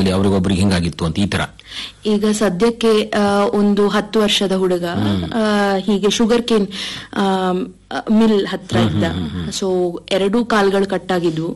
ಕುಟುಂಬದಲ್ಲಿ ಅವರಿಗೊಬ್ಬರಿಗೆ ಹಿಂಗಾಗಿತ್ತು ಅಂತ ಈ ತರ ಈಗ ಸದ್ಯಕ್ಕೆ ಆ, ಒಂದು ಹತ್ತು ವರ್ಷದ ಹುಡುಗ ಆ, ಹೀಗೆ ಶುಗರ್ ಕೇನ್ ಮಿಲ್ ಹತ್ರ ಇದ್ದ ಸೊ ಎರಡೂ ಕಾಲ್ಗಳು ಕಟ್ಟಾಗಿದ್ವು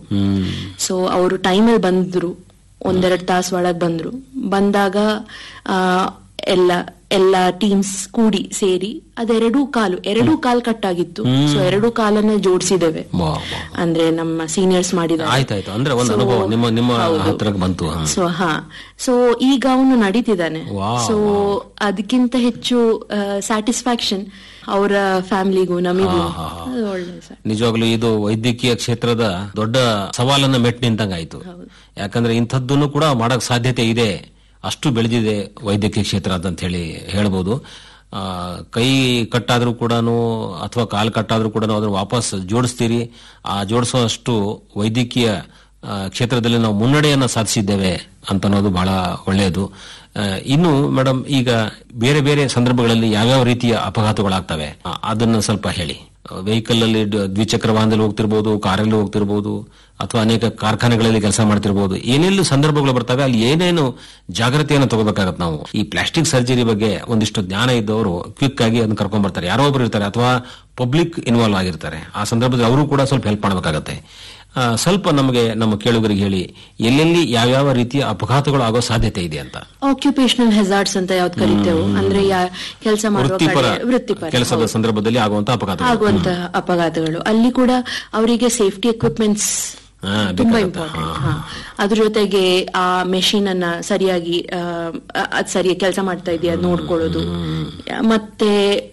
ಸೊ ಅವರು ಟೈಮಲ್ಲಿ ಬಂದ್ರು ಒಂದೆರಡು ತಾಸು ಒಳಗ್ ಬಂದ್ರು ಬಂದಾಗ ಆ, ಎಲ್ಲ ಎಲ್ಲ ಟೀಮ್ಸ್ ಕೂಡಿ ಸೇರಿ ಅದೆರಡೂ ಕಾಲು ಎರಡೂ ಕಾಲ್ ಕಟ್ಟಾಗಿತ್ತು ಸೊ ಎರಡೂ ಕಾಲನ್ನ ಜೋಡಿಸಿದ್ದೇವೆ ವಾ, ವಾ. ಅಂದ್ರೆ ನಮ್ಮ ಸೀನಿಯರ್ಸ್ ಮಾಡಿದ್ದಾರೆ ಆಯ್ತಾಯ್ತು ಅಂದ್ರೆ ಒಂದು So, ಅನುಭವ ನಿಮ್ಮ ನಿಮ್ಮ ಹೌದು. ಹತ್ರಕ್ಕೆ ಬಂತು ಹ. ಸೊ ಹಾ ಸೊ ಈಗ ಅವನು ನಡೀತಿದ್ದಾನೆ ವಾವ್, ಸೊ ಅದಕ್ಕಿಂತ ಹೆಚ್ಚು ಸ್ಯಾಟಿಸ್ಫ್ಯಾಕ್ಷನ್ ಅವರ ಫ್ಯಾಮಿಲಿಗೂ ನಮಿಗೂ ಹಾ, ಹಾ, ಹಾ. ಅದು ಒಳ್ಳೆ ಸ- ನಿಜವಾಗ್ಲೂ ಇದು ವೈದ್ಯಕೀಯ ಕ್ಷೇತ್ರದ ದೊಡ್ಡ ಸವಾಲನ್ನ ಮೆಟ್ ನಿಂತಂಗಾಯ್ತು ಯಾಕಂದ್ರೆ ಇಂಥದ್ದನ್ನು ಕೂಡ ಮಾಡಕ್ ಸಾಧ್ಯತೆ ಇದೆ ಅಷ್ಟು ಬೆಳೆದಿದೆ ವೈದ್ಯಕೀಯ ಕ್ಷೇತ್ರ ಅಂತ ಹೇಳಿ ಹೇಳ್ಬೋದು ಆ, ಕೈ ಕಟ್ಟಾದ್ರೂ ಕೂಡ ಅಥವಾ ಕಾಲು ಕಟ್ಟಾದ್ರೂ ಕೂಡ ಅದನ್ನು ವಾಪಸ್ ಜೋಡಿಸ್ತೀರಿ ಆ ಜೋಡಿಸುವಷ್ಟು ವೈದ್ಯಕೀಯ ಆ, ಕ್ಷೇತ್ರದಲ್ಲಿ ನಾವು ಮುನ್ನಡೆಯನ್ನ ಸಾಧಿಸಿದ್ದೇವೆ ಅಂತ ಅನ್ನೋದು ಬಹಳ ಒಳ್ಳೆಯದು ಆ, ಇನ್ನು ಮೇಡಮ್ ಈಗ ಬೇರೆ ಬೇರೆ ಸಂದರ್ಭಗಳಲ್ಲಿ ಯಾವ್ಯಾವ ರೀತಿಯ ಅಪಘಾತಗಳಾಗ್ತವೆ ಆ, ಅದನ್ನ ಸ್ವಲ್ಪ ಹೇಳಿ ವೆಹಿಕಲ್ ಅಲ್ಲಿ ಡ- ದ್ವಿಚಕ್ರ ವಾಹನದಲ್ಲಿ ಹೋಗ್ತಿರ್ಬೋದು ಕಾರಲ್ಲಿ ಹೋಗ್ತಿರ್ಬೋದು ಅಥವಾ ಅನೇಕ ಕಾರ್ಖಾನೆಗಳಲ್ಲಿ ಕೆಲಸ ಮಾಡ್ತಿರ್ಬೋದು ಏನೆಲ್ಲ ಸಂದರ್ಭಗಳು ಬರ್ತವೆ ಅಲ್ಲಿ ಏನೇನು ಜಾಗ್ರತೆಯನ್ನು ತಗೋಬೇಕಾಗತ್ತೆ ನಾವು ಈ ಪ್ಲಾಸ್ಟಿಕ್ ಸರ್ಜರಿ ಬಗ್ಗೆ ಒಂದಿಷ್ಟು ಜ್ಞಾನ ಇದ್ದವರು ಕ್ವಿಕ್ ಆಗಿ ಅದನ್ನ ಕರ್ಕೊಂಡ್ ಬರ್ತಾರೆ ಯಾರೋ ಒಬ್ರು ಇರ್ತಾರೆ ಅಥವಾ ಪಬ್ಲಿಕ್ ಇನ್ವಾಲ್ವ್ ಆಗಿರ್ತಾರೆ ಆ ಸಂದರ್ಭದಲ್ಲಿ ಅವರು ಕೂಡ ಸ್ವಲ್ಪ ಹೆಲ್ಪ್ ಮಾಡಬೇಕಾಗತ್ತೆ ಆ, ಸ್ವಲ್ಪ ನಮಗೆ ನಮ್ಮ ಕೇಳುಗರಿಗೆ ಹೇಳಿ ಎಲ್ಲೆಲ್ಲಿ ಯಾವ್ಯಾವ ರೀತಿಯ ಅಪಘಾತಗಳು ಆಗೋ ಸಾಧ್ಯತೆ ಇದೆ ಅಂತ ಆಕ್ಯುಪೇಶನಲ್ ಹೆಸಾರ್ಡ್ಸ್ ಅಂತ ಯಾವ್ದು ಕರಿತೇವೆ ಅಂದ್ರೆ ಕೆಲಸ ಮಾಡುವ ವೃತ್ತಿಪರ ಕಡೆ ವೃತ್ತಿಪರ ಕೆಲಸದ ಸಂದರ್ಭದಲ್ಲಿ ಆಗುವಂತ ಅಪಘಾತಗಳು ಆಗುವಂತಹ ಅಪಘಾತಗಳು ಅಲ್ಲಿ ಕೂಡ ಅವರಿಗೆ ಸೇಫ್ಟಿ ಎಕ್ವಿಪ್ಮೆಂಟ್ಸ್ ಹಾ, ತುಂಬಾ ಬೇಕಾಗತ್ತೆ. ಇಂಪಾರ್ಟೆಂಟ್ ಅದ್ರ ಜೊತೆಗೆ ಆ ಮೆಷಿನ್ ಅನ್ನ ಸರಿಯಾಗಿ ಆ, ಅದ್ ಸರಿ ಕೆಲಸ ಮಾಡ್ತಾ ಇದೆಯಾ ನೋಡ್ಕೊಳ್ಳೋದು ಮತ್ತೆ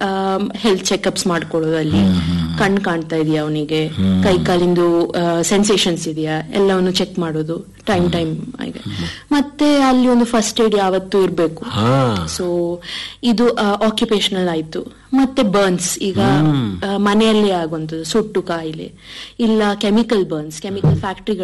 ಹೆಲ್ತ್ ಚೆಕಪ್ಸ್ ಮಾಡ್ಕೊಳ್ಳೋದು ಅಲ್ಲಿ ಕಣ್ ಕಾಣ್ತಾ ಇದೆಯಾ ಅವನಿಗೆ ಕೈ ಕಾಲಿಂದು ಸೆನ್ಸೇಷನ್ಸ್ ಇದೆಯಾ ಎಲ್ಲವನ್ನು ಚೆಕ್ ಮಾಡೋದು ಟೈಮ್ ಟೈಮ್ ಆಗಿ ಮತ್ತೆ ಅಲ್ಲಿ ಒಂದು ಫಸ್ಟ್ ಏಡ್ ಯಾವತ್ತೂ ಇರಬೇಕು ಹಾ ಸೊ ಇದು ಆಕ್ಯುಪೇಶನಲ್ ಆಯ್ತು ಮತ್ತೆ ಬರ್ನ್ಸ್ ಈಗ ಆ, ಮನೆಯಲ್ಲೇ ಆಗುವಂಥದ್ದು ಸುಟ್ಟು ಕಾಯಿಲೆ ಇಲ್ಲ ಕೆಮಿಕಲ್ ಬರ್ನ್ಸ್ ಕೆಮಿಕಲ್ ಫ್ಯಾಕ್ಟ್ರಿಗಳು